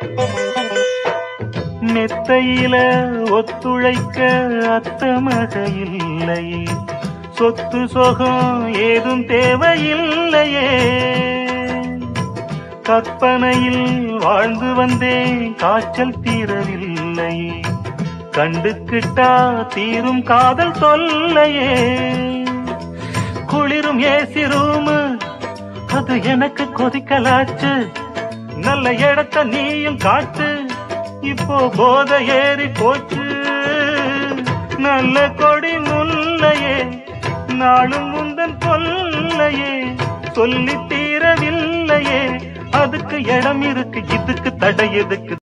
மெத்தையில ஒத்துழைக்க அத்தமக இல்லையே சொத்து சொகம் ஏதும் தேவையில்லையே கற்பனையில் வாழ்ந்து வந்தேன் காய்ச்சல் தீரவில்லையே கண்டுக்கிட்டா தீரும் காதல் தொல்லையே குளிரும் ஏசி ரூமு அது எனக்கு கொதிக்கலாச்சு நல்ல இடத்த நீயும் காட்டு இப்போ போத ஏறி போச்சு நல்ல கொடி முல்லையே நாளும் முந்தன் கொல்லையே சொல்லி தீரவில்லையே அதுக்கு இடம் இருக்கு இதுக்கு தடை எதுக்கு